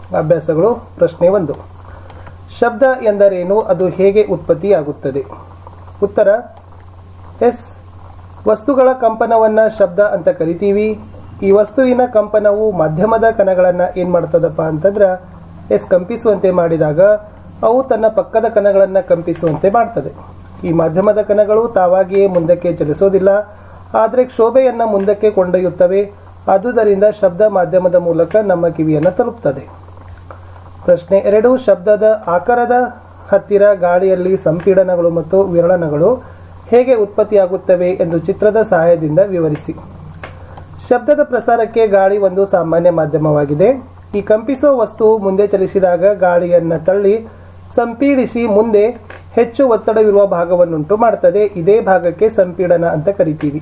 ಅಭ್ಯಾಸಗಳು ಪ್ರಶ್ನೆ ಒಂದು ಶಬ್ದ ಎಂದರೇನು ಅದು ಹೇಗೆ ಉತ್ಪತ್ತಿಯಾಗುತ್ತದೆ ಉತ್ತರ ಎಸ್ ವಸ್ತುಗಳ ಕಂಪನವನ್ನ ಶಬ್ದ ಅಂತ ಕರಿತೀವಿ ಈ ವಸ್ತುವಿನ ಕಂಪನವು ಮಾಧ್ಯಮದ ಕಣಗಳನ್ನ ಏನ್ ಮಾಡ್ತದಪ್ಪ ಅಂತಂದ್ರ ಎಸ್ ಕಂಪಿಸುವಂತೆ ಮಾಡಿದಾಗ ಅವು ತನ್ನ ಪಕ್ಕದ ಕಣಗಳನ್ನ ಕಂಪಿಸುವಂತೆ ಮಾಡ್ತದೆ ಈ ಮಾಧ್ಯಮದ ಕಣಗಳು ತಾವಾಗಿಯೇ ಮುಂದಕ್ಕೆ ಚಲಿಸೋದಿಲ್ಲ ಆದರೆ ಕ್ಷೋಭೆಯನ್ನ ಮುಂದಕ್ಕೆ ಕೊಂಡೊಯ್ಯುತ್ತವೆ ಆದುದರಿಂದ ಶಬ್ದ ಮಾಧ್ಯಮದ ಮೂಲಕ ನಮ್ಮ ಕಿವಿಯನ್ನು ತಲುಪ್ತದೆ ಪ್ರಶ್ನೆ ಎರಡು ಶಬ್ದದ ಆಕಾರದ ಹತ್ತಿರ ಗಾಳಿಯಲ್ಲಿ ಸಂಪೀಡನಗಳು ಮತ್ತು ವಿರಳನಗಳು ಹೇಗೆ ಉತ್ಪತ್ತಿಯಾಗುತ್ತವೆ ಎಂದು ಚಿತ್ರದ ಸಹಾಯದಿಂದ ವಿವರಿಸಿ ಶಬ್ದದ ಪ್ರಸಾರಕ್ಕೆ ಗಾಳಿ ಒಂದು ಸಾಮಾನ್ಯ ಮಾಧ್ಯಮವಾಗಿದೆ ಈ ಕಂಪಿಸೋ ವಸ್ತು ಮುಂದೆ ಚಲಿಸಿದಾಗ ಗಾಳಿಯನ್ನ ತಳ್ಳಿ ಸಂಪೀಡಿಸಿ ಮುಂದೆ ಹೆಚ್ಚು ಒತ್ತಡವಿರುವ ಭಾಗವನ್ನುಂಟು ಮಾಡ್ತದೆ ಇದೇ ಭಾಗಕ್ಕೆ ಸಂಪೀಡನ ಅಂತ ಕರಿತೀವಿ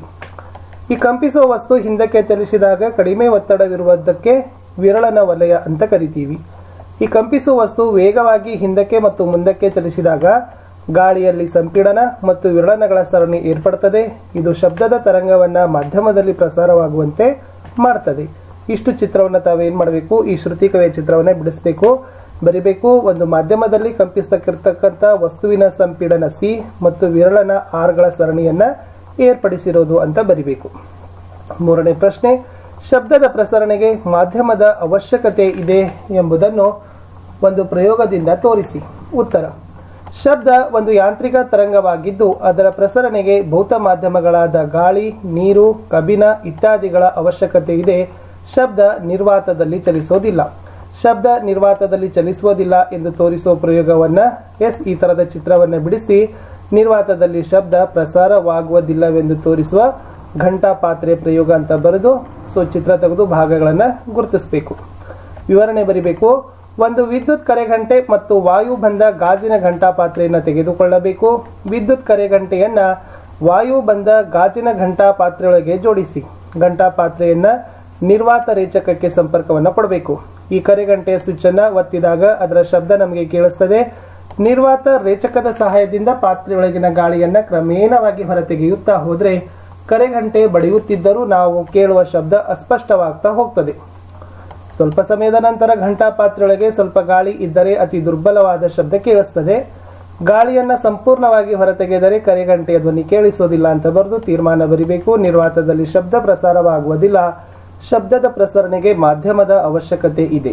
ಈ ಕಂಪಿಸುವ ವಸ್ತು ಹಿಂದಕ್ಕೆ ಚಲಿಸಿದಾಗ ಕಡಿಮೆ ಒತ್ತಡವಿರುವುದಕ್ಕೆ ವಿರಳನ ವಲಯ ಅಂತ ಕರಿತೀವಿ ಈ ಕಂಪಿಸುವ ವಸ್ತು ವೇಗವಾಗಿ ಹಿಂದಕ್ಕೆ ಮತ್ತು ಮುಂದಕ್ಕೆ ಚಲಿಸಿದಾಗ ಗಾಳಿಯಲ್ಲಿ ಸಂಪೀಡನ ಮತ್ತು ವಿರಳನಗಳ ಸರಣಿ ಏರ್ಪಡುತ್ತದೆ ಇದು ಶಬ್ದದ ತರಂಗವನ್ನ ಮಾಧ್ಯಮದಲ್ಲಿ ಪ್ರಸಾರವಾಗುವಂತೆ ಮಾಡ್ತದೆ ಇಷ್ಟು ಚಿತ್ರವನ್ನು ತಾವೇನ್ ಮಾಡಬೇಕು ಈ ಶ್ರುತಿಕವೆಯ ಚಿತ್ರವನ್ನ ಬಿಡಿಸಬೇಕು ಬರಿಬೇಕು ಒಂದು ಮಾಧ್ಯಮದಲ್ಲಿ ಕಂಪಿಸತಕ್ಕಿರ್ತಕ್ಕಂಥ ವಸ್ತುವಿನ ಸಂಪೀಡನ ಸಿ ಮತ್ತು ವಿರಳನ ಆರ್ಗಳ ಸರಣಿಯನ್ನ ಏರ್ಪಡಿಸಿರೋದು ಅಂತ ಬರಿಬೇಕು ಮೂರನೇ ಪ್ರಶ್ನೆ ಶಬ್ದದ ಪ್ರಸರಣೆಗೆ ಮಾಧ್ಯಮದ ಅವಶ್ಯಕತೆ ಇದೆ ಎಂಬುದನ್ನು ಒಂದು ಪ್ರಯೋಗದಿಂದ ತೋರಿಸಿ ಉತ್ತರ ಶಬ್ದ ಒಂದು ಯಾಂತ್ರಿಕ ತರಂಗವಾಗಿದ್ದು ಅದರ ಪ್ರಸರಣೆಗೆ ಭೌತ ಮಾಧ್ಯಮಗಳಾದ ಗಾಳಿ ನೀರು ಕಬ್ಬಿಣ ಇತ್ಯಾದಿಗಳ ಅವಶ್ಯಕತೆ ಇದೆ ಶಬ್ದ ನಿರ್ವಾತದಲ್ಲಿ ಚಲಿಸೋದಿಲ್ಲ ಶಬ್ದ ನಿರ್ವಾತದಲ್ಲಿ ಚಲಿಸುವುದಿಲ್ಲ ಎಂದು ತೋರಿಸುವ ಪ್ರಯೋಗವನ್ನ ಎಸ್ ಈ ತರದ ಚಿತ್ರವನ್ನ ಬಿಡಿಸಿ ನಿರ್ವಾತದಲ್ಲಿ ಶಬ್ದ ಪ್ರಸಾರವಾಗುವುದಿಲ್ಲವೆಂದು ತೋರಿಸುವ ಘಂಟಾ ಪಾತ್ರೆ ಪ್ರಯೋಗ ಅಂತ ಬರೆದು ಸೊ ಚಿತ್ರ ತೆಗೆದು ಭಾಗಗಳನ್ನ ಗುರುತಿಸಬೇಕು ವಿವರಣೆ ಬರಿಬೇಕು ಒಂದು ವಿದ್ಯುತ್ ಕರೆಗಂಟೆ ಮತ್ತು ವಾಯು ಬಂದ ಗಾಜಿನ ಘಂಟಾ ಪಾತ್ರೆಯನ್ನು ತೆಗೆದುಕೊಳ್ಳಬೇಕು ವಿದ್ಯುತ್ ಕರೆಗಂಟೆಯನ್ನ ವಾಯು ಬಂದ ಗಾಜಿನ ಘಂಟಾ ಪಾತ್ರೆಯೊಳಗೆ ಜೋಡಿಸಿ ಘಂಟಾ ಪಾತ್ರೆಯನ್ನ ನಿರ್ವಾತ ರೇಚಕಕ್ಕೆ ಸಂಪರ್ಕವನ್ನು ಕೊಡಬೇಕು ಈ ಕರೆಗಂಟೆಯ ಸ್ವಿಚ್ ಅನ್ನ ಒತ್ತಿದಾಗ ಅದರ ಶಬ್ದ ನಮಗೆ ಕೇಳಿಸ್ತದೆ ನಿರ್ವಾತ ರೇಚಕದ ಸಹಾಯದಿಂದ ಪಾತ್ರೆಯೊಳಗಿನ ಗಾಳಿಯನ್ನ ಕ್ರಮೇಣವಾಗಿ ಹೊರತೆಗೆಯುತ್ತಾ ಹೋದ್ರೆ ಕರೆಗಂಟೆ ಬಡಿಯುತ್ತಿದ್ದರೂ ನಾವು ಕೇಳುವ ಶಬ್ದ ಅಸ್ಪಷ್ಟವಾಗ್ತಾ ಹೋಗ್ತದೆ ಸ್ವಲ್ಪ ಸಮಯದ ನಂತರ ಘಂಟಾ ಪಾತ್ರೆಯೊಳಗೆ ಸ್ವಲ್ಪ ಗಾಳಿ ಇದ್ದರೆ ಅತಿ ದುರ್ಬಲವಾದ ಶಬ್ದ ಕೇಳಿಸ್ತದೆ ಗಾಳಿಯನ್ನ ಸಂಪೂರ್ಣವಾಗಿ ಹೊರತೆಗೆದರೆ ಕರೆಗಂಟೆಯ ಧ್ವನಿ ಕೇಳಿಸೋದಿಲ್ಲ ಅಂತ ಬರೆದು ತೀರ್ಮಾನ ಬರಿಬೇಕು ನಿರ್ವಾತದಲ್ಲಿ ಶಬ್ದ ಪ್ರಸಾರವಾಗುವುದಿಲ್ಲ ಶಬ್ದದ ಪ್ರಸರಣೆಗೆ ಮಾಧ್ಯಮದ ಅವಶ್ಯಕತೆ ಇದೆ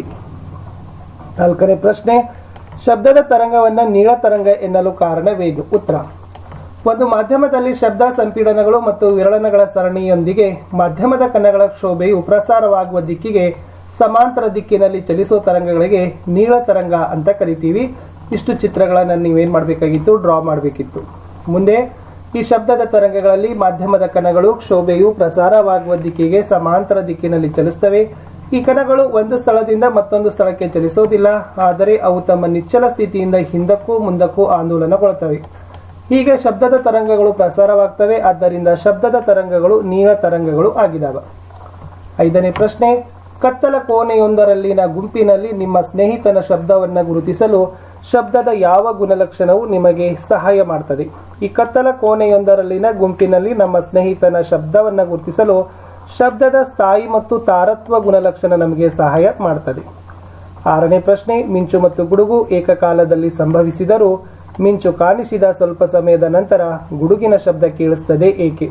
ನಾಲ್ಕನೇ ಪ್ರಶ್ನೆ ಶಬ್ದದ ತರಂಗವನ್ನ ನೀಳ ತರಂಗ ಎನ್ನಲು ಕಾರಣವೇನು ಉತ್ತರ ಒಂದು ಮಾಧ್ಯಮದಲ್ಲಿ ಶಬ್ದ ಸಂಪೀಡನಗಳು ಮತ್ತು ವಿರಳನಗಳ ಸರಣಿಯೊಂದಿಗೆ ಮಾಧ್ಯಮದ ಕಣಗಳ ಕ್ಷೋಭೆಯು ಪ್ರಸಾರವಾಗುವ ದಿಕ್ಕಿಗೆ ಸಮಾಂತರ ದಿಕ್ಕಿನಲ್ಲಿ ಚಲಿಸುವ ತರಂಗಗಳಿಗೆ ನೀಳ ತರಂಗ ಅಂತ ಕರಿತೀವಿ ಇಷ್ಟು ಚಿತ್ರಗಳನ್ನ ನೀವೇನ್ ಮಾಡಬೇಕಾಗಿತ್ತು ಡ್ರಾ ಮಾಡಬೇಕಿತ್ತು ಮುಂದೆ ಈ ಶಬ್ದದ ತರಂಗಗಳಲ್ಲಿ ಮಾಧ್ಯಮದ ಕಣಗಳು ಕ್ಷೋಭೆಯು ಪ್ರಸಾರವಾಗುವ ದಿಕ್ಕಿಗೆ ಸಮಾಂತರ ದಿಕ್ಕಿನಲ್ಲಿ ಚಲಿಸ್ತವೆ ಈ ಕಣಗಳು ಒಂದು ಸ್ಥಳದಿಂದ ಮತ್ತೊಂದು ಸ್ಥಳಕ್ಕೆ ಚಲಿಸೋದಿಲ್ಲ ಆದರೆ ಅವು ತಮ್ಮ ನಿಚ್ಚಲ ಸ್ಥಿತಿಯಿಂದ ಹಿಂದಕ್ಕೂ ಮುಂದಕ್ಕೂ ಆಂದೋಲನಗೊಳ್ಳುತ್ತವೆ ಹೀಗೆ ಶಬ್ದದ ತರಂಗಗಳು ಪ್ರಸಾರವಾಗ್ತವೆ ಆದ್ದರಿಂದ ಶಬ್ದದ ತರಂಗಗಳು ನೀಳ ತರಂಗಗಳು ಆಗಿದಾವೆ ಐದನೇ ಪ್ರಶ್ನೆ ಕತ್ತಲ ಕೋಣೆಯೊಂದರಲ್ಲಿನ ಗುಂಪಿನಲ್ಲಿ ನಿಮ್ಮ ಸ್ನೇಹಿತನ ಶಬ್ದವನ್ನ ಗುರುತಿಸಲು ಶಬ್ದದ ಯಾವ ಗುಣಲಕ್ಷಣವು ನಿಮಗೆ ಸಹಾಯ ಮಾಡ್ತದೆ ಈ ಕತ್ತಲ ಕೋಣೆಯೊಂದರಲ್ಲಿನ ಗುಂಪಿನಲ್ಲಿ ನಮ್ಮ ಸ್ನೇಹಿತನ ಶಬ್ದವನ್ನ ಗುರುತಿಸಲು ಶಬ್ದದ ಸ್ಥಾಯಿ ಮತ್ತು ತಾರತ್ವ ಗುಣಲಕ್ಷಣ ನಮಗೆ ಸಹಾಯ ಮಾಡ್ತದೆ ಆರನೇ ಪ್ರಶ್ನೆ ಮಿಂಚು ಮತ್ತು ಗುಡುಗು ಏಕಕಾಲದಲ್ಲಿ ಸಂಭವಿಸಿದರೂ ಮಿಂಚು ಕಾಣಿಸಿದ ಸ್ವಲ್ಪ ಸಮಯದ ನಂತರ ಗುಡುಗಿನ ಶಬ್ದ ಕೇಳಿಸ್ತದೆ ಏಕೆ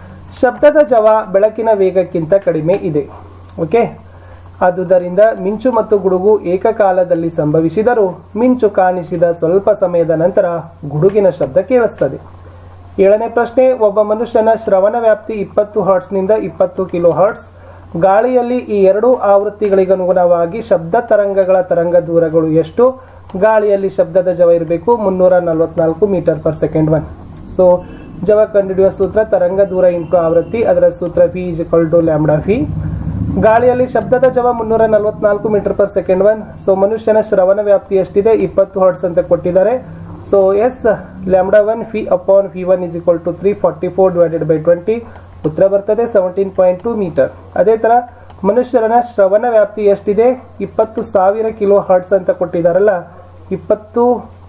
ಶಬ್ದದ ಜವ ಬೆಳಕಿನ ವೇಗಕ್ಕಿಂತ ಕಡಿಮೆ ಇದೆ ಓಕೆ ಆದುದರಿಂದ ಮಿಂಚು ಮತ್ತು ಗುಡುಗು ಏಕಕಾಲದಲ್ಲಿ ಸಂಭವಿಸಿದರೂ ಮಿಂಚು ಕಾಣಿಸಿದ ಸ್ವಲ್ಪ ಸಮಯದ ನಂತರ ಗುಡುಗಿನ ಶಬ್ದ ಕೇಳಿಸ್ತದೆ ಏಳನೇ ಪ್ರಶ್ನೆ ಒಬ್ಬ ಮನುಷ್ಯನ ಶ್ರವಣ ವ್ಯಾಪ್ತಿ ಇಪ್ಪತ್ತು ಹರ್ಟ್ಸ್ನಿಂದ ಇಪ್ಪತ್ತು ಕಿಲೋ ಹರ್ಟ್ಸ್ ಗಾಳಿಯಲ್ಲಿ ಈ ಎರಡೂ ಆವೃತ್ತಿಗಳಿಗನುಗುಣವಾಗಿ ಶಬ್ದ ತರಂಗಗಳ ತರಂಗ ದೂರಗಳು ಎಷ್ಟು ಗಾಳಿಯಲ್ಲಿ ಶಬ್ದದ ಜವ ಇರಬೇಕು ಮುನ್ನೂರ ನಲವತ್ನಾಲ್ಕು meter per second one so ಜವ ಕಂಡುಹಿಡಿಯುವ ಸೂತ್ರ ತರಂಗ ದೂರ ಇಂಟು ಆವೃತ್ತಿ ಅದರ ಸೂತ್ರ V is equal to lambda V ಗಾಳಿಯಲ್ಲಿ ಶಬ್ದದ ಜವ ಮುನ್ನೂರ ನಲವತ್ನಾಲ್ಕು meter per second one so ಮನುಷ್ಯನ ಶ್ರವಣ ವ್ಯಾಪ್ತಿ ಎಷ್ಟಿದೆ ಇಪ್ಪತ್ತು ಹರ್ಟ್ಸ್ ಅಂತ ಕೊಟ್ಟಿದ್ದಾರೆ so S lambda one phi upon phi one is equal to three forty four divided by twenty ಉತ್ತರ ಬರ್ತದೆ ಸೆವೆಂಟೀನ್ ಪಾಯಿಂಟ್ ಟು ಮೀಟರ್ ಅದೇ ತರ ಮನುಷ್ಯರನ ಶ್ರವಣ ವ್ಯಾಪ್ತಿ ಎಷ್ಟಿದೆ ಇಪ್ಪತ್ತು ಸಾವಿರ ಕಿಲೋ ಹರ್ಟ್ಸ್ ಅಂತ ಕೊಟ್ಟಿದ್ದಾರಲ್ಲ ಇಪ್ಪತ್ತು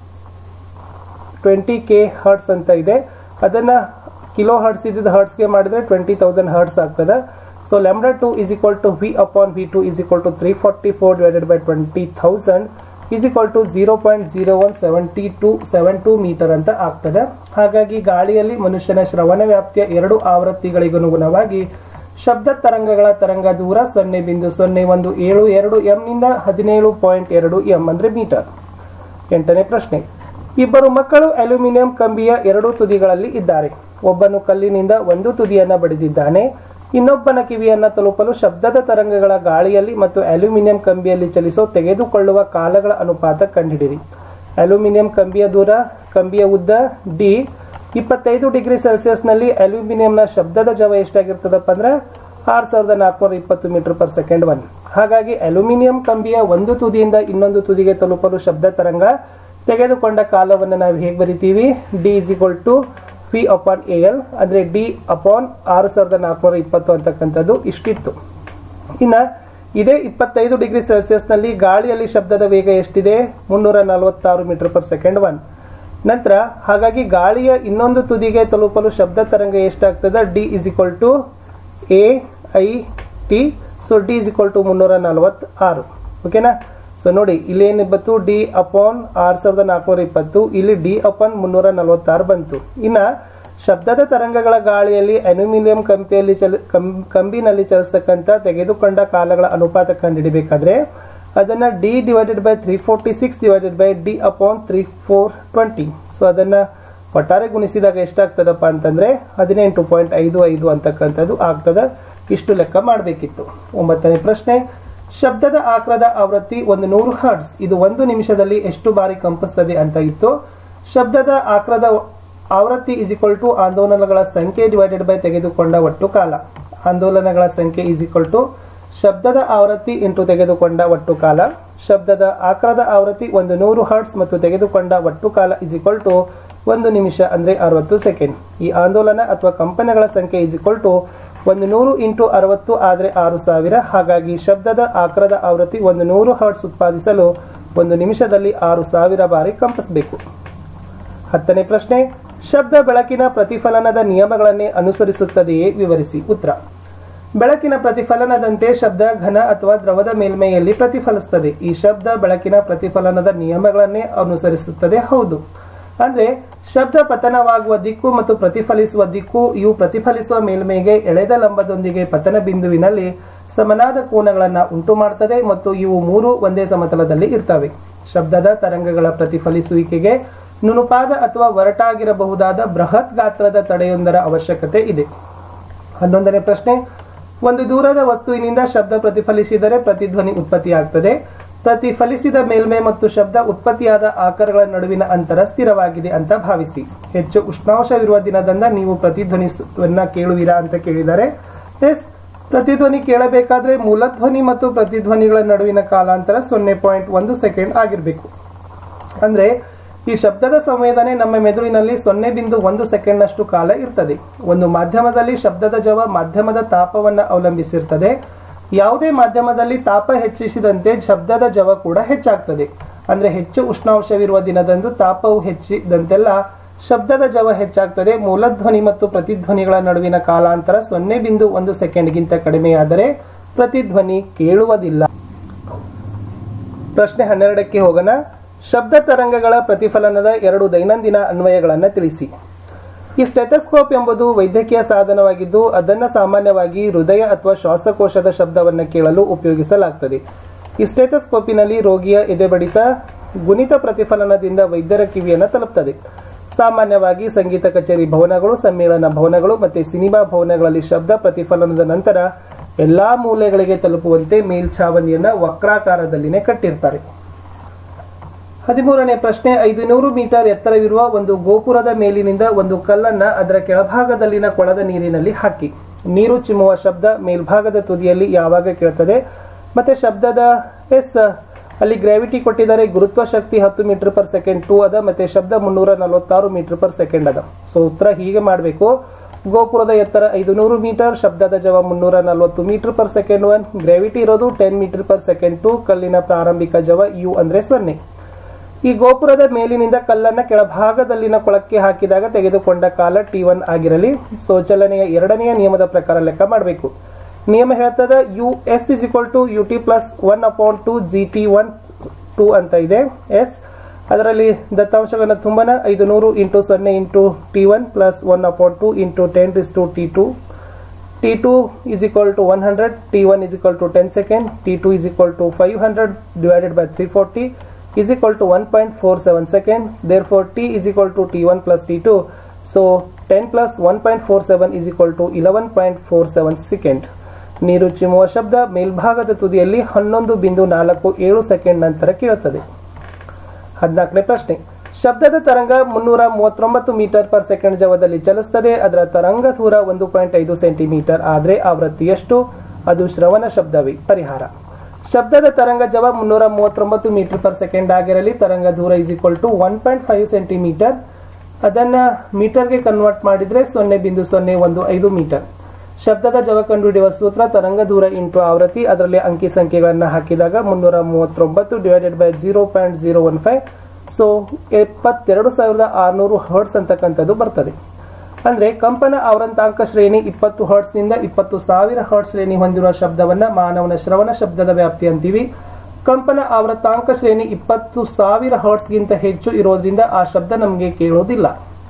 ಟ್ವೆಂಟಿ ಕೆ ಹರ್ಟ್ಸ್ ಅಂತ ಇದೆ ಅದನ್ನ ಕಿಲೋ ಹರ್ಟ್ಸ್ ಇದ್ದಿದ್ದ ಹರ್ಟ್ಸ್ಗೆ ಮಾಡಿದ್ರೆ ಟ್ವೆಂಟಿ ತೌಸಂಡ್ ಹರ್ಟ್ಸ್ ಆಗ್ತದೆ so lambda two is equal to V upon V two is equal to three forty four divided by twenty thousand is equal to zero point zero one seventy two seven two meter ಅಂತ ಆಗ್ತದೆ ಹಾಗಾಗಿ ಗಾಳಿಯಲ್ಲಿ ಮನುಷ್ಯನ ಶ್ರವಣ ವ್ಯಾಪ್ತಿಯ ಎರಡು ಆವೃತ್ತಿಗಳಿಗನುಗುಣವಾಗಿ ಶಬ್ದ ತರಂಗಗಳ ತರಂಗ ದೂರ ಸೊನ್ನೆ ಬಿಂದು ಸೊನ್ನೆ ಒಂದು ಏಳು ಎರಡು ಎಂ ನಿಂದ ಹದಿನೇಳು ಪಾಯಿಂಟ್ ಎರಡು ಎಂ ಅಂದ್ರೆ ಮೀಟರ್ ಎಂಟನೇ ಪ್ರಶ್ನೆ ಇಬ್ಬರು ಮಕ್ಕಳು ಅಲ್ಯೂಮಿನಿಯಂ ಕಂಬಿಯ ಎರಡು ತುದಿಗಳಲ್ಲಿ ಇದ್ದಾರೆ ಒಬ್ಬನು ಕಲ್ಲಿನಿಂದ ಒಂದು ತುದಿಯನ್ನ ಬಡಿದಿದ್ದಾನೆ ಇನ್ನೊಬ್ಬನ ಕಿವಿಯನ್ನ ತಲುಪಲು ಶಬ್ದದ ತರಂಗಗಳ ಗಾಳಿಯಲ್ಲಿ ಮತ್ತು ಅಲ್ಯೂಮಿನಿಯಂ ಕಂಬಿಯಲ್ಲಿ ಚಲಿಸೋ ತೆಗೆದುಕೊಳ್ಳುವ ಕಾಲಗಳ ಅನುಪಾತ ಕಂಡುಹಿಡಿರಿ ಅಲ್ಯೂಮಿನಿಯಂ ಕಂಬಿಯ ದೂರ ಕಂಬಿಯ ಉದ್ದ ಡಿ ಇಪ್ಪತ್ತೈದು ಡಿಗ್ರಿ ಸೆಲ್ಸಿಯಸ್ನಲ್ಲಿ ಅಲ್ಯೂಮಿನಿಯಂನ ಶಬ್ದದ ಜವ ಎಷ್ಟಾಗಿರ್ತದಪ್ಪ ಅಂದ್ರೆ ಆರು ಸಾವಿರದ ನಾಲ್ಕುನೂರ ಇಪ್ಪತ್ತು ಮೀಟರ್ ಪರ್ ಸೆಕೆಂಡ್ ಒನ್ ಹಾಗಾಗಿ ಅಲ್ಯೂಮಿನಿಯಂ ಕಂಬಿಯ ಒಂದು ತುದಿಯಿಂದ ಇನ್ನೊಂದು ತುದಿಗೆ ತಲುಪಲು ಶಬ್ದ ತರಂಗ ತೆಗೆದುಕೊಂಡ ಕಾಲವನ್ನು ನಾವು ಹೇಗೆ ಬರಿತೀವಿ D is equal to V upon A L ಅಂದ್ರೆ ಡಿ ಅಪಾನ್ ಆರು ಸಾವಿರದ ನಾಲ್ಕುನೂರ ಇಪ್ಪತ್ತು ಅಂತಕ್ಕಂಥದ್ದು ಇಷ್ಟಿತ್ತು ಇನ್ನ ಇದೇ ಇಪ್ಪತ್ತೈದು ಡಿಗ್ರಿ ಸೆಲ್ಸಿಯಸ್ ನಲ್ಲಿ ಗಾಳಿಯಲ್ಲಿ ಶಬ್ದದ ವೇಗ ಎಷ್ಟಿದೆ ಮುನ್ನೂರ ನಲವತ್ತಾರು ಮೀಟರ್ ಪರ್ ಸೆಕೆಂಡ್ ಒನ್ ನಂತರ ಹಾಗಾಗಿ ಗಾಳಿಯ ಇನ್ನೊಂದು ತುದಿಗೆ ತಲುಪಲು ಶಬ್ದ ತರಂಗ ಎಷ್ಟಾಗ್ತದೆ D is equal to A I T so D is equal to ಮುನ್ನೂರ ನಲವತ್ತಾರು ಓಕೆನಾ ಸೊ ನೋಡಿ ಇಲ್ಲಿ ಏನು ಬಂತು ಡಿ ಅಪಾನ್ ಆರ್ ಸಾವಿರದ ನಾಲ್ಕುನೂರ ಇಪ್ಪತ್ತು ಇಲ್ಲಿ ಡಿ ಅಪಾನ್ ಮುನ್ನೂರ ನಲವತ್ತಾರು ಬಂತು ಇನ್ನ ಶಬ್ದದ ತರಂಗಗಳ ಗಾಳಿಯಲ್ಲಿ ಅಲ್ಯೂಮಿನಿಯಂ ಕಂಬಿಯಲ್ಲಿ ಚಲ ಕಂ- ಕಂಬಿನಲ್ಲಿ ಚಲಿಸ್ತಕ್ಕಂಥ ತೆಗೆದುಕೊಂಡ ಕಾಲಗಳ ಅನುಪಾತ ಕಂಡುಹಿಡಿಬೇಕಾದ್ರೆ ಅದನ್ನ D divided by three forty six divided by D upon three four twenty so ಅದನ್ನ ಒಟ್ಟಾರೆ ಗುಣಿಸಿದಾಗ ಎಷ್ಟಾಗ್ತದಪ್ಪ ಅಂತಂದ್ರೆ ಹದಿನೆಂಟು ಪಾಯಿಂಟ್ ಐದು ಐದು ಅಂತಕ್ಕಂಥದ್ದು ಆಗ್ತದ ಇಷ್ಟು ಲೆಕ್ಕ ಮಾಡಬೇಕಿತ್ತು ಒಂಬತ್ತನೇ ಪ್ರಶ್ನೆ ಶಬ್ದದ ಆಕ್ರದ ಆವೃತ್ತಿ ಒಂದು ನೂರು ಹರ್ಟ್ಸ್ ಇದು ಒಂದು ನಿಮಿಷದಲ್ಲಿ ಎಷ್ಟು ಬಾರಿ ಕಂಪಿಸ್ತದೆ ಅಂತ ಇತ್ತು ಶಬ್ದದ ಆಕ್ರದ ಆವೃತ್ತಿ ಇಸ್ ಈಕ್ವಲ್ ಟು ಆಂದೋಲನಗಳ ಸಂಖ್ಯೆ ಡಿವೈಡೆಡ್ ಬೈ ತೆಗೆದುಕೊಂಡ ಒಟ್ಟು ಕಾಲ ಆಂದೋಲನಗಳ ಸಂಖ್ಯೆ ಇಸ್ ಈಕ್ವಲ್ ಟು ಶಬ್ದದ ಆವೃತ್ತಿ ಇಂಟು ತೆಗೆದುಕೊಂಡ ಒಟ್ಟು ಕಾಲ ಶಬ್ದದ ಆಕ್ರದ ಆವೃತ್ತಿ ಒಂದು ನೂರು ಹರ್ಟ್ಸ್ ಮತ್ತು ತೆಗೆದುಕೊಂಡ ಒಟ್ಟು ಕಾಲ ಇಸ್ ಈಕ್ವಲ್ ಟು ಒಂದು ನಿಮಿಷ ಅಂದ್ರೆ ಅರವತ್ತು ಸೆಕೆಂಡ್ ಈ ಆಂದೋಲನ ಅಥವಾ ಕಂಪನಗಳ ಸಂಖ್ಯೆ ಇಸ್ ಈಕ್ವಲ್ ಟು ಒಂದು ನೂರು ಇಂಟು ಅರವತ್ತು ಆದ್ರೆ ಆರು ಸಾವಿರ ಹಾಗಾಗಿ ಶಬ್ದದ ಆಕ್ರದ ಆವೃತ್ತಿ ಒಂದು ನೂರು ಹರ್ಟ್ಸ್ ಉತ್ಪಾದಿಸಲು ಒಂದು ನಿಮಿಷದಲ್ಲಿ ಆರು ಸಾವಿರ ಬಾರಿ ಕಂಪಿಸಬೇಕು ಹತ್ತನೇ ಪ್ರಶ್ನೆ ಶಬ್ದ ಬೆಳಕಿನ ಪ್ರತಿಫಲನದ ನಿಯಮಗಳನ್ನೇ ಅನುಸರಿಸುತ್ತದೆಯೇ ವಿವರಿಸಿ ಉತ್ತರ ಬೆಳಕಿನ ಪ್ರತಿಫಲನದಂತೆ ಶಬ್ದ ಘನ ಅಥವಾ ದ್ರವದ ಮೇಲ್ಮೈಯಲ್ಲಿ ಪ್ರತಿಫಲಿಸುತ್ತದೆ ಈ ಶಬ್ದ ಬೆಳಕಿನ ಪ್ರತಿಫಲನದ ನಿಯಮಗಳನ್ನೇ ಅನುಸರಿಸುತ್ತದೆ ಹೌದು ಅಂದ್ರೆ ಶಬ್ದ ಪತನವಾಗುವ ದಿಕ್ಕು ಮತ್ತು ಪ್ರತಿಫಲಿಸುವ ದಿಕ್ಕು ಇವು ಪ್ರತಿಫಲಿಸುವ ಮೇಲ್ಮೈಗೆ ಎಳೆದ ಲಂಬದೊಂದಿಗೆ ಪತನ ಬಿಂದುವಿನಲ್ಲಿ ಸಮನಾದ ಕೋನಗಳನ್ನ ಉಂಟು ಮಾಡ್ತದೆ ಮತ್ತು ಇವು ಮೂರು ಒಂದೇ ಸಮತಲದಲ್ಲಿ ಇರ್ತವೆ ಶಬ್ದದ ತರಂಗಗಳ ಪ್ರತಿಫಲಿಸುವಿಕೆಗೆ ನುಣುಪಾದ ಅಥವಾ ಒರಟಾಗಿರಬಹುದಾದ ಬೃಹತ್ ಗಾತ್ರದ ತಡೆಯೊಂದರ ಅವಶ್ಯಕತೆ ಇದೆ ಹನ್ನೊಂದನೇ ಪ್ರಶ್ನೆ ಒಂದು ದೂರದ ವಸ್ತುವಿನಿಂದ ಶಬ್ದ ಪ್ರತಿಫಲಿಸಿದರೆ ಪ್ರತಿಧ್ವನಿ ಉತ್ಪತ್ತಿಯಾಗ್ತದೆ ಪ್ರತಿಫಲಿಸಿದ ಮೇಲ್ಮೈ ಮತ್ತು ಶಬ್ದ ಉತ್ಪತ್ತಿಯಾದ ಆಕಾರಗಳ ನಡುವಿನ ಅಂತರ ಸ್ಥಿರವಾಗಿದೆ ಅಂತ ಭಾವಿಸಿ ಹೆಚ್ಚು ಉಷ್ಣಾಂಶವಿರುವ ದಿನದಿಂದ ನೀವು ಪ್ರತಿಧ್ವನಿವನ್ನ ಕೇಳುವಿರಾ ಅಂತ ಕೇಳಿದರೆ ಎಸ್ ಪ್ರತಿಧ್ವನಿ ಕೇಳಬೇಕಾದ್ರೆ ಮೂಲಧ್ವನಿ ಮತ್ತು ಪ್ರತಿಧ್ವನಿಗಳ ನಡುವಿನ ಕಾಲಾಂತರ ಸೊನ್ನೆ ಪಾಯಿಂಟ್ ಒಂದು ಸೆಕೆಂಡ್ ಆಗಿರಬೇಕು ಅಂದ್ರೆ ಈ ಶಬ್ದದ ಸಂವೇದನೆ ನಮ್ಮ ಮೆದುಳಿನಲ್ಲಿ ಸೊನ್ನೆ ಬಿಂದು ಒಂದು ಸೆಕೆಂಡ್ನಷ್ಟು ಕಾಲ ಇರ್ತದೆ ಒಂದು ಮಾಧ್ಯಮದಲ್ಲಿ ಶಬ್ದದ ಜವ ಮಾಧ್ಯಮದ ತಾಪವನ್ನ ಅವಲಂಬಿಸಿರ್ತದೆ ಯಾವುದೇ ಮಾಧ್ಯಮದಲ್ಲಿ ತಾಪ ಹೆಚ್ಚಿಸಿದಂತೆ ಶಬ್ದದ ಜವ ಕೂಡ ಹೆಚ್ಚಾಗ್ತದೆ ಅಂದ್ರೆ ಹೆಚ್ಚು ಉಷ್ಣಾಂಶವಿರುವ ದಿನದಂದು ತಾಪವು ಹೆಚ್ಚಿದಂತೆಲ್ಲ ಶಬ್ದದ ಜವ ಹೆಚ್ಚಾಗ್ತದೆ ಮೂಲಧ್ವನಿ ಮತ್ತು ಪ್ರತಿಧ್ವನಿಗಳ ನಡುವಿನ ಕಾಲಾಂತರ ಸೊನ್ನೆ ಬಿಂದು ಒಂದು ಸೆಕೆಂಡ್ಗಿಂತ ಕಡಿಮೆಯಾದರೆ ಪ್ರತಿಧ್ವನಿ ಕೇಳುವುದಿಲ್ಲ ಪ್ರಶ್ನೆ ಹನ್ನೆರಡಕ್ಕೆ ಹೋಗೋಣ ಶಬ್ದ ತರಂಗಗಳ ಪ್ರತಿಫಲನದ ಎರಡು ದೈನಂದಿನ ಅನ್ವಯಗಳನ್ನು ತಿಳಿಸಿ ಈ ಸ್ಟೆಥಸ್ಕೋಪ್ ಎಂಬುದು ವೈದ್ಯಕೀಯ ಸಾಧನವಾಗಿದ್ದು ಅದನ್ನು ಸಾಮಾನ್ಯವಾಗಿ ಹೃದಯ ಅಥವಾ ಶ್ವಾಸಕೋಶದ ಶಬ್ದವನ್ನು ಕೇಳಲು ಉಪಯೋಗಿಸಲಾಗುತ್ತದೆ ಈ ಸ್ಟೆಥಸ್ಕೋಪಿನಲ್ಲಿ ರೋಗಿಯ ಎದೆ ಬಡಿತ ಗುಣಿತ ಪ್ರತಿಫಲನದಿಂದ ವೈದ್ಯರ ಕಿವಿಯನ್ನು ತಲುಪ್ತದೆ ಸಾಮಾನ್ಯವಾಗಿ ಸಂಗೀತ ಕಚೇರಿ ಭವನಗಳು ಸಮ್ಮೇಳನ ಭವನಗಳು ಮತ್ತು ಸಿನಿಮಾ ಭವನಗಳಲ್ಲಿ ಶಬ್ದ ಪ್ರತಿಫಲನದ ನಂತರ ಎಲ್ಲಾ ಮೂಲೆಗಳಿಗೆ ತಲುಪುವಂತೆ ಮೇಲ್ಛಾವಣಿಯನ್ನ ವಕ್ರಾಕಾರದಲ್ಲಿನೇ ಕಟ್ಟಿರ್ತಾರೆ ಹದಿಮೂರನೇ ಪ್ರಶ್ನೆ ಐದು ನೂರು ಮೀಟರ್ ಎತ್ತರವಿರುವ ಒಂದು ಗೋಪುರದ ಮೇಲಿನಿಂದ ಒಂದು ಕಲ್ಲನ್ನ ಅದರ ಕೆಳಭಾಗದಲ್ಲಿನ ಕೊಳದ ನೀರಿನಲ್ಲಿ ಹಾಕಿ ನೀರು ಚಿಮ್ಮುವ ಶಬ್ದ ಮೇಲ್ಭಾಗದ ತುದಿಯಲ್ಲಿ ಯಾವಾಗ ಕೇಳ್ತದೆ ಮತ್ತೆ ಶಬ್ದದ ಎಸ್ ಅಲ್ಲಿ ಗ್ರಾವಿಟಿ ಕೊಟ್ಟಿದ್ದಾರೆ ಗುರುತ್ವ ಶಕ್ತಿ ಹತ್ತು ಮೀಟರ್ ಪರ್ ಸೆಕೆಂಡ್ ಟೂ ಅದ ಮತ್ತೆ ಶಬ್ದ ಮುನ್ನೂರ ನಲವತ್ತಾರು ಮೀಟರ್ ಪರ್ ಸೆಕೆಂಡ್ ಅದ ಸೊ ಉತ್ತರ ಹೀಗೆ ಮಾಡಬೇಕು ಗೋಪುರದ ಎತ್ತರ ಐದು ನೂರು ಮೀಟರ್ ಶಬ್ದದ ಜವ ಮುನ್ನೂರ ನಲವತ್ತು meter per second one gravity ಇರೋದು ten meter per second two ಕಲ್ಲಿನ ಪ್ರಾರಂಭಿಕ ಜವ ಯು ಅಂದ್ರೆ ಸೊನ್ನೆ ಈ ಗೋಪುರದ ಮೇಲಿನಿಂದ ಕಲ್ಲನ್ನ ಕೆಳಭಾಗದಲ್ಲಿನ ಕೊಳಕ್ಕೆ ಹಾಕಿದಾಗ ತೆಗೆದುಕೊಂಡ ಕಾಲ ಟಿ ಒನ್ ಆಗಿರಲಿ ಸೊ ಚಲನೆಯ ಎರಡನೆಯ ನಿಯಮದ ಪ್ರಕಾರ ಲೆಕ್ಕ ಮಾಡಬೇಕು ನಿಯಮ ಹೇಳ್ತದ U S is equal to U T plus one upon two G T one two ಅಂತ ಇದೆ ಎಸ್ ಅದರಲ್ಲಿ ದತ್ತಾಂಶಗಳನ್ನು ತುಂಬನ ಐದು ನೂರು ಇಂಟು ಸೊನ್ನೆ into T one plus one upon two into ten is two T two T two is equal to 100, T1 is equal to 10 second, T2 is equal to 500 divided by 340 is equal to 1.47 second. Therefore, T is equal to T1 plus T2. So, 10 plus 1.47 is equal to 11.47 second. ನೀರು ಚಿಮ್ಮುವ ಶಬ್ದ ಮೇಲ್ಭಾಗದ ತುದಿಯಲ್ಲಿ ಹನ್ನೊಂದು ಬಿಂದು ನಾಲ್ಕು ಏಳು second ನಂತರ ಕೇಳುತ್ತದೆ ಹದಿನಾಲ್ಕನೇ ಪ್ರಶ್ನೆ ಶಬ್ದದ ತರಂಗ ಮುನ್ನೂರ ಮೂವತ್ತೊಂಬತ್ತು ಮೀಟರ್ ಪರ್ ಸೆಕೆಂಡ್ ಜವದಲ್ಲಿ ಚಲಿಸುತ್ತದೆ ಅದರ ತರಂಗ ದೂರ ಒಂದು ಪಾಯಿಂಟ್ ಐದು ಸೆಂಟಿಮೀಟರ್ ಆದರೆ ಆವೃತ್ತಿ ಎಷ್ಟು ಅದು ಶ್ರವಣ ಶಬ್ದವೇ ಪರಿಹಾರ ಶಬ್ದದ ತರಂಗ ಜವ ಮುನ್ನೂರ ಮೂವತ್ತೊಂಬತ್ತು ಮೀಟರ್ ಪರ್ ಸೆಕೆಂಡ್ ಆಗಿರಲಿ ತರಂಗ ದೂರ is equal to one point five centimeter ಅದನ್ನ ಮೀಟರ್ಗೆ ಕನ್ವರ್ಟ್ ಮಾಡಿದ್ರೆ ಸೊನ್ನೆ ಬಿಂದು ಸೊನ್ನೆ ಒಂದು ಐದು ಮೀಟರ್ ಶಬ್ದದ ಜವ ಕಂಡುಹಿಡಿಯುವ ಸೂತ್ರ ತರಂಗ ದೂರ ಇಂಟು ಆವೃತ್ತಿ ಅದರಲ್ಲಿ ಅಂಕಿ ಸಂಖ್ಯೆಗಳನ್ನು ಹಾಕಿದಾಗ ಮುನ್ನೂರ ಮೂವತ್ತೊಂಬತ್ತು divided by zero point zero one five so ಎಪ್ಪತ್ತೆರಡು ಸಾವಿರದ ಆರುನೂರು ಹರ್ಟ್ಸ್ ಅಂತಕ್ಕಂಥದ್ದು ಬರ್ತದೆ ಅಂದ್ರೆ ಕಂಪನ ಆವೃತ್ತಾಂಕ ಶ್ರೇಣಿ ಇಪ್ಪತ್ತು ಹರ್ಟ್ಸ್ ನಿಂದ ಇಪ್ಪತ್ತು ಸಾವಿರ ಹರ್ಟ್ಸ್ ಶ್ರೇಣಿ ಹೊಂದಿರುವ ಶಬ್ದವನ್ನ ಮಾನವನ ಶ್ರವಣ ಶಬ್ದದ ವ್ಯಾಪ್ತಿ ಅಂತೀವಿ ಕಂಪನ ಆವೃತ್ತಾಂಕ ಶ್ರೇಣಿ ಇಪ್ಪತ್ತು ಸಾವಿರ ಹರ್ಟ್ಸ್ಗಿಂತ ಹೆಚ್ಚು ಇರೋದ್ರಿಂದ ಆ ಶಬ್ದ ನಮಗೆ ಕೇಳೋದಿಲ್ಲ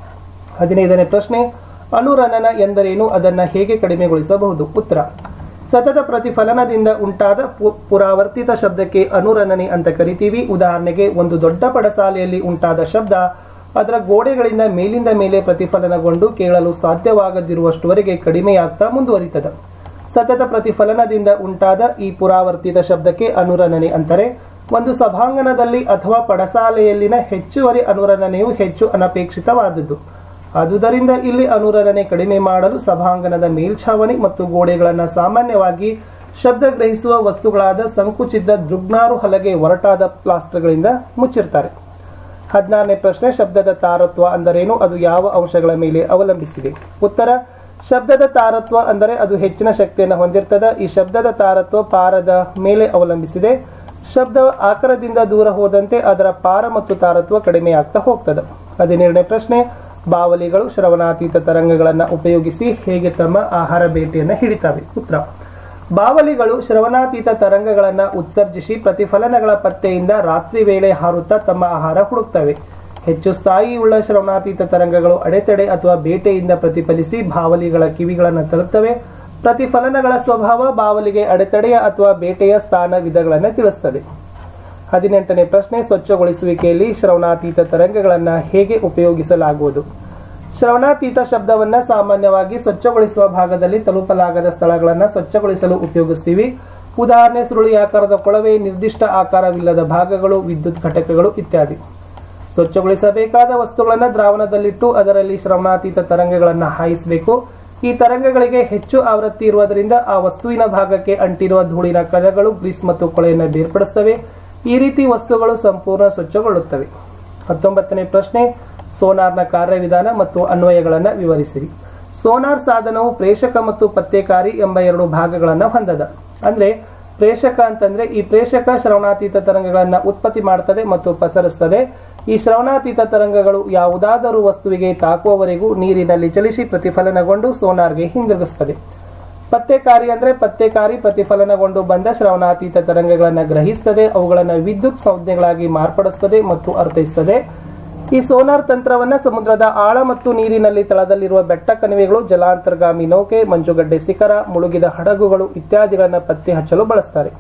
ಹದಿನೈದನೇ ಪ್ರಶ್ನೆ ಅನುರಣನ ಎಂದರೇನು ಅದನ್ನ ಹೇಗೆ ಕಡಿಮೆಗೊಳಿಸಬಹುದು ಉತ್ತರ ಸತತ ಪ್ರತಿಫಲನದಿಂದ ಉಂಟಾದ ಪು- ಪುರಾವರ್ತಿತ ಶಬ್ದಕ್ಕೆ ಅನುರಣನೆ ಅಂತ ಕರಿತೀವಿ ಉದಾಹರಣೆಗೆ ಒಂದು ದೊಡ್ಡ ಪಡಸಾಲೆಯಲ್ಲಿ ಉಂಟಾದ ಶಬ್ದ ಅದರ ಗೋಡೆಗಳಿಂದ ಮೇಲಿಂದ ಮೇಲೆ ಪ್ರತಿಫಲನಗೊಂಡು ಕೇಳಲು ಸಾಧ್ಯವಾಗದಿರುವಷ್ಟುವರೆಗೆ ಕಡಿಮೆಯಾಗ್ತಾ ಮುಂದುವರಿತದ ಸತತ ಪ್ರತಿಫಲನದಿಂದ ಉಂಟಾದ ಈ ಪುರಾವರ್ತಿತ ಶಬ್ದಕ್ಕೆ ಅನುರಣನೆ ಅಂತಾರೆ ಒಂದು ಸಭಾಂಗಣದಲ್ಲಿ ಅಥವಾ ಪಡಸಾಲೆಯಲ್ಲಿನ ಹೆಚ್ಚುವರಿ ಅನುರಣನೆಯು ಹೆಚ್ಚು ಅನಪೇಕ್ಷಿತವಾದದ್ದು ಆದುದರಿಂದ ಇಲ್ಲಿ ಅನುರಣನೆ ಕಡಿಮೆ ಮಾಡಲು ಸಭಾಂಗಣದ ಮೇಲ್ಛಾವಣಿ ಮತ್ತು ಗೋಡೆಗಳನ್ನು ಸಾಮಾನ್ಯವಾಗಿ ಶಬ್ದ ಗ್ರಹಿಸುವ ವಸ್ತುಗಳಾದ ಸಂಕುಚಿತ ದೃಗ್ನಾರು ಹಲಗೆ ಒರಟಾದ ಪ್ಲಾಸ್ಟರ್ಗಳಿಂದ ಮುಚ್ಚಿರ್ತಾರೆ ಹದಿನಾರನೇ ಪ್ರಶ್ನೆ ಶಬ್ದದ ತಾರತ್ವ ಅಂದರೇನು ಅದು ಯಾವ ಅಂಶಗಳ ಮೇಲೆ ಅವಲಂಬಿಸಿದೆ ಉತ್ತರ ಶಬ್ದದ ತಾರತ್ವ ಅಂದರೆ ಅದು ಹೆಚ್ಚಿನ ಶಕ್ತಿಯನ್ನು ಹೊಂದಿರ್ತದ ಈ ಶಬ್ದದ ತಾರತ್ವ ಪಾರದ ಮೇಲೆ ಅವಲಂಬಿಸಿದೆ ಶಬ್ದ ಆಕಾರದಿಂದ ದೂರ ಹೋದಂತೆ ಅದರ ಪಾರ ಮತ್ತು ತಾರತ್ವ ಕಡಿಮೆಯಾಗ್ತಾ ಹೋಗ್ತದೆ ಹದಿನೇಳನೇ ಪ್ರಶ್ನೆ ಬಾವಲಿಗಳು ಶ್ರವಣಾತೀತ ತರಂಗಗಳನ್ನು ಉಪಯೋಗಿಸಿ ಹೇಗೆ ತಮ್ಮ ಆಹಾರ ಬೇಟೆಯನ್ನು ಹಿಡಿತವೆ ಉತ್ತರ ಬಾವಲಿಗಳು ಶ್ರವಣಾತೀತ ತರಂಗಗಳನ್ನು ಉತ್ಸರ್ಜಿಸಿ ಪ್ರತಿಫಲನಗಳ ಪತ್ತೆಯಿಂದ ರಾತ್ರಿ ವೇಳೆ ಹಾರುತ್ತಾ ತಮ್ಮ ಆಹಾರ ಹುಡುಕ್ತವೆ ಹೆಚ್ಚು ಸ್ಥಾಯಿಯುಳ್ಳ ಶ್ರವಣಾತೀತ ತರಂಗಗಳು ಅಡೆತಡೆ ಅಥವಾ ಬೇಟೆಯಿಂದ ಪ್ರತಿಫಲಿಸಿ ಬಾವಲಿಗಳ ಕಿವಿಗಳನ್ನು ತಲುಪ್ತವೆ ಪ್ರತಿಫಲನಗಳ ಸ್ವಭಾವ ಬಾವಲಿಗೆ ಅಡೆತಡೆಯ ಅಥವಾ ಬೇಟೆಯ ಸ್ಥಾನ ವಿಧಗಳನ್ನು ತಿಳಿಸುತ್ತದೆ ಹದಿನೆಂಟನೇ ಪ್ರಶ್ನೆ ಸ್ವಚ್ಛಗೊಳಿಸುವಿಕೆಯಲ್ಲಿ ಶ್ರವಣಾತೀತ ತರಂಗಗಳನ್ನು ಹೇಗೆ ಉಪಯೋಗಿಸಲಾಗುವುದು ಶ್ರವಣಾತೀತ ಶಬ್ದವನ್ನ ಸಾಮಾನ್ಯವಾಗಿ ಸ್ವಚ್ಛಗೊಳಿಸುವ ಭಾಗದಲ್ಲಿ ತಲುಪಲಾಗದ ಸ್ಥಳಗಳನ್ನು ಸ್ವಚ್ಛಗೊಳಿಸಲು ಉಪಯೋಗಿಸ್ತೀವಿ ಉದಾಹರಣೆ ಸುರುಳಿ ಆಕಾರದ ಕೊಳವೆ ನಿರ್ದಿಷ್ಟ ಆಕಾರವಿಲ್ಲದ ಭಾಗಗಳು ವಿದ್ಯುತ್ ಘಟಕಗಳು ಇತ್ಯಾದಿ ಸ್ವಚ್ಛಗೊಳಿಸಬೇಕಾದ ವಸ್ತುಗಳನ್ನು ದ್ರಾವಣದಲ್ಲಿಟ್ಟು ಅದರಲ್ಲಿ ಶ್ರವಣಾತೀತ ತರಂಗಗಳನ್ನು ಹಾಯಿಸಬೇಕು ಈ ತರಂಗಗಳಿಗೆ ಹೆಚ್ಚು ಆವೃತ್ತಿ ಇರುವುದರಿಂದ ಆ ವಸ್ತುವಿನ ಭಾಗಕ್ಕೆ ಅಂಟಿರುವ ಧೂಳಿನ ಕಣಗಳು ಗ್ರೀಸ್ ಮತ್ತು ಕೊಳೆಯನ್ನು ಬೇರ್ಪಡಿಸುತ್ತವೆ ಈ ರೀತಿ ವಸ್ತುಗಳು ಸಂಪೂರ್ಣ ಸ್ವಚ್ಛಗೊಳ್ಳುತ್ತವೆ ಹತ್ತೊಂಬತ್ತನೇ ಪ್ರಶ್ನೆ ಸೋನಾರ್ನ ಕಾರ್ಯವಿಧಾನ ಮತ್ತು ಅನ್ವಯಗಳನ್ನು ವಿವರಿಸಿರಿ ಸೋನಾರ್ ಸಾಧನವು ಪ್ರೇಷಕ ಮತ್ತು ಪತ್ತೆಕಾರಿ ಎಂಬ ಎರಡು ಭಾಗಗಳನ್ನು ಹೊಂದದ ಅಂದ್ರೆ ಪ್ರೇಷಕ ಅಂತಂದ್ರೆ ಈ ಪ್ರೇಷಕ ಶ್ರವಣಾತೀತ ತರಂಗಗಳನ್ನ ಉತ್ಪತ್ತಿ ಮಾಡ್ತದೆ ಮತ್ತು ಪಸರಿಸ್ತದೆ ಈ ಶ್ರವಣಾತೀತ ತರಂಗಗಳು ಯಾವುದಾದರೂ ವಸ್ತುವಿಗೆ ತಾಕುವವರೆಗೂ ನೀರಿನಲ್ಲಿ ಚಲಿಸಿ ಪ್ರತಿಫಲನಗೊಂಡು ಸೋನಾರ್ಗೆ ಹಿಂದಿರುಗಿಸ್ತದೆ ಪತ್ತೆಕಾರಿ ಅಂದ್ರೆ ಪತ್ತೆಕಾರಿ ಪ್ರತಿಫಲನಗೊಂಡು ಬಂದ ಶ್ರವಣಾತೀತ ತರಂಗಗಳನ್ನು ಗ್ರಹಿಸ್ತದೆ ಅವುಗಳನ್ನು ವಿದ್ಯುತ್ ಸಂಜ್ಞೆಗಳಾಗಿ ಮಾರ್ಪಡಿಸ್ತದೆ ಮತ್ತು ಅರ್ಥೈಸ್ತದೆ ಈ ಸೋನಾರ್ ತಂತ್ರವನ್ನ ಸಮುದ್ರದ ಆಳ ಮತ್ತು ನೀರಿನಲ್ಲಿ ತಳದಲ್ಲಿರುವ ಬೆಟ್ಟ ಕಣಿವೆಗಳು ಜಲಾಂತರ್ಗಾಮಿ ನೌಕೆ ಮಂಜುಗಡ್ಡೆ ಶಿಖರ ಮುಳುಗಿದ ಹಡಗುಗಳು ಇತ್ಯಾದಿಗಳನ್ನ ಪತ್ತೆ ಹಚ್ಚಲು ಬಳಸ್ತಾರೆ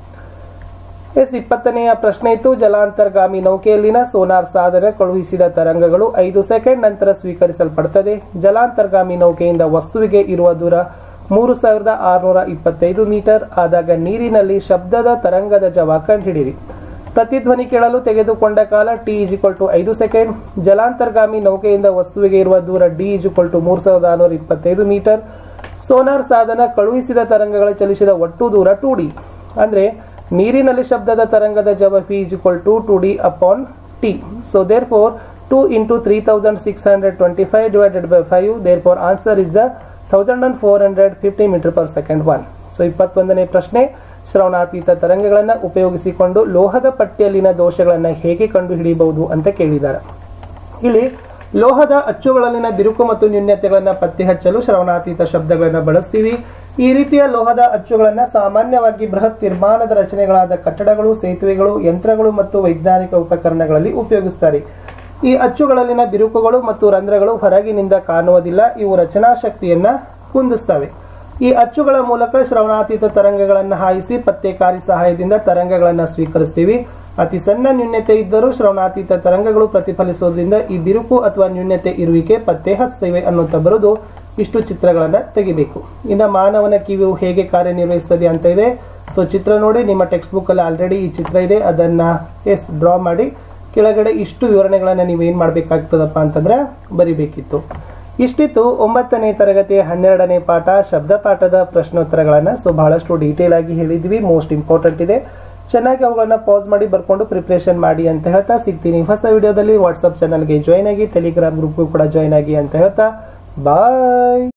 ಎಸ್ ಇಪ್ಪತ್ತನೆಯ ಪ್ರಶ್ನೆ ಇತ್ತು ಜಲಾಂತರ್ಗಾಮಿ ನೌಕೆಯಲ್ಲಿನ ಸೋನಾರ್ ಸಾಧನ ಕಳುಹಿಸಿದ ತರಂಗಗಳು ಐದು ಸೆಕೆಂಡ್ ನಂತರ ಸ್ವೀಕರಿಸಲ್ಪಡುತ್ತದೆ ಜಲಾಂತರ್ಗಾಮಿ ನೌಕೆಯಿಂದ ವಸ್ತುವಿಗೆ ಇರುವ ದೂರ ಮೂರು ಸಾವಿರದ ಆರುನೂರ ಇಪ್ಪತ್ತೈದು ಮೀಟರ್ ಆದಾಗ ನೀರಿನಲ್ಲಿ ಶಬ್ದದ ತರಂಗದ ಜವ ಕಂಡುಹಿಡಿಯಿರಿ ಪ್ರತಿಧ್ವನಿ ಕೇಳಲು ತೆಗೆದುಕೊಂಡ ಕಾಲ ಟಿ ಇಸ್ ಇಕ್ವಲ್ ಟು ಐದು ಸೆಕೆಂಡ್ ಜಲಾಂತರ್ಗಾಮಿ ನೌಕೆಯಿಂದ ವಸ್ತುವಿಗೆ ಇರುವ ದೂರ ಡಿ ಇಸ್ ಇಕ್ವಲ್ ಟು ಮೂರು ಸಾವಿರದ ಆರುನೂರ ಇಪ್ಪತ್ತೈದು ಮೀಟರ್ ಸೋನಾರ್ ಸಾಧನ ಕಳುಹಿಸಿದ ತರಂಗಗಳು ಚಲಿಸಿದ ಒಟ್ಟು ದೂರ ಟು ಡಿ ಅಂದ್ರೆ ನೀರಿನಲ್ಲಿ ಶಬ್ದದ ತರಂಗದ ಜವ P is equal to two D upon T so therefore two into three thousand six hundred twenty five divided by five therefore answer is the thousand and four hundred fifty meter per second one so ಇಪ್ಪತ್ತೊಂದನೇ ಪ್ರಶ್ನೆ ಶ್ರವಣಾತೀತ ತರಂಗಗಳನ್ನು ಉಪಯೋಗಿಸಿಕೊಂಡು ಲೋಹದ ಪಟ್ಟಿಯಲ್ಲಿನ ದೋಷಗಳನ್ನು ಹೇಗೆ ಕಂಡುಹಿಡಿಯಬಹುದು ಅಂತ ಕೇಳಿದ್ದಾರೆ ಇಲ್ಲಿ ಲೋಹದ ಅಚ್ಚುಗಳಲ್ಲಿನ ಬಿರುಕು ಮತ್ತು ನ್ಯೂನ್ಯತೆಗಳನ್ನು ಪತ್ತೆ ಹಚ್ಚಲು ಶ್ರವಣಾತೀತ ಶಬ್ದಗಳನ್ನು ಬಳಸ್ತೀವಿ ಈ ರೀತಿಯ ಲೋಹದ ಅಚ್ಚುಗಳನ್ನು ಸಾಮಾನ್ಯವಾಗಿ ಬೃಹತ್ ನಿರ್ಮಾಣದ ರಚನೆಗಳಾದ ಕಟ್ಟಡಗಳು ಸೇತುವೆಗಳು ಯಂತ್ರಗಳು ಮತ್ತು ವೈಜ್ಞಾನಿಕ ಉಪಕರಣಗಳಲ್ಲಿ ಉಪಯೋಗಿಸ್ತಾರೆ ಈ ಅಚ್ಚುಗಳಲ್ಲಿನ ಬಿರುಕುಗಳು ಮತ್ತು ರಂಧ್ರಗಳು ಹೊರಗಿನಿಂದ ಕಾಣುವುದಿಲ್ಲ ಇವು ರಚನಾ ಶಕ್ತಿಯನ್ನ ಕುಂದಿಸ್ತವೆ ಈ ಅಚ್ಚುಗಳ ಮೂಲಕ ಶ್ರವಣಾತೀತ ತರಂಗಗಳನ್ನು ಹಾಯಿಸಿ ಪತ್ತೆಕಾರಿ ಸಹಾಯದಿಂದ ತರಂಗಗಳನ್ನು ಸ್ವೀಕರಿಸ್ತೀವಿ ಅತಿ ಸಣ್ಣ ನ್ಯೂನ್ಯತೆ ಇದ್ದರೂ ಶ್ರವಣಾತೀತ ತರಂಗಗಳು ಪ್ರತಿಫಲಿಸೋದ್ರಿಂದ ಈ ಬಿರುಕು ಅಥವಾ ನ್ಯೂನ್ಯತೆ ಇರುವಿಕೆ ಪತ್ತೆ ಹಚ್ತೇವೆ ಅನ್ನುವಂತ ಬರೋದು ಇಷ್ಟು ಚಿತ್ರಗಳನ್ನ ತೆಗಿಬೇಕು ಇನ್ನು ಮಾನವನ ಕಿವಿಯು ಹೇಗೆ ಕಾರ್ಯನಿರ್ವಹಿಸ್ತದೆ ಅಂತ ಇದೆ ಸೊ ಚಿತ್ರ ನೋಡಿ ನಿಮ್ಮ ಟೆಕ್ಸ್ಟ್ ಬುಕ್ ಅಲ್ಲಿ ಆಲ್ರೆಡಿ ಈ ಚಿತ್ರ ಇದೆ ಅದನ್ನ ಎಸ್ ಡ್ರಾ ಮಾಡಿ ಕೆಳಗಡೆ ಇಷ್ಟು ವಿವರಣೆಗಳನ್ನ ನೀವು ಏನ್ ಮಾಡ್ಬೇಕಾಗ್ತದಪ್ಪ ಅಂತಂದ್ರೆ ಬರಿಬೇಕಿತ್ತು ಇಷ್ಟಿತ್ತು ಒಂಬತ್ತನೇ ತರಗತಿಯ ಹನ್ನೆರಡನೇ ಪಾಠ ಶಬ್ದ ಪಾಠದ ಪ್ರಶ್ನೋತ್ತರಗಳನ್ನ ಸೊ ಬಹಳಷ್ಟು ಡೀಟೇಲ್ ಆಗಿ ಹೇಳಿದ್ವಿ ಮೋಸ್ಟ್ ಇಂಪಾರ್ಟೆಂಟ್ ಇದೆ ಚೆನ್ನಾಗಿ ಅವುಗಳನ್ನ ಪಾಸ್ ಮಾಡಿ ಬರ್ಕೊಂಡು ಪ್ರಿಪ್ರೇಷನ್ ಮಾಡಿ ಅಂತ ಹೇಳ್ತಾ ಸಿಗ್ತೀನಿ ಹೊಸ ವಿಡಿಯೋದಲ್ಲಿ ವಾಟ್ಸ್ಆಪ್ ಚಾನಲ್ಗೆ ಜಾಯ್ನ್ ಆಗಿ ಟೆಲಿಗ್ರಾಮ್ ಗ್ರೂಪ್ಗೂ ಕೂಡ ಜಾಯ್ನ್ ಆಗಿ ಅಂತ ಹೇಳ್ತಾ ಬಾಯ್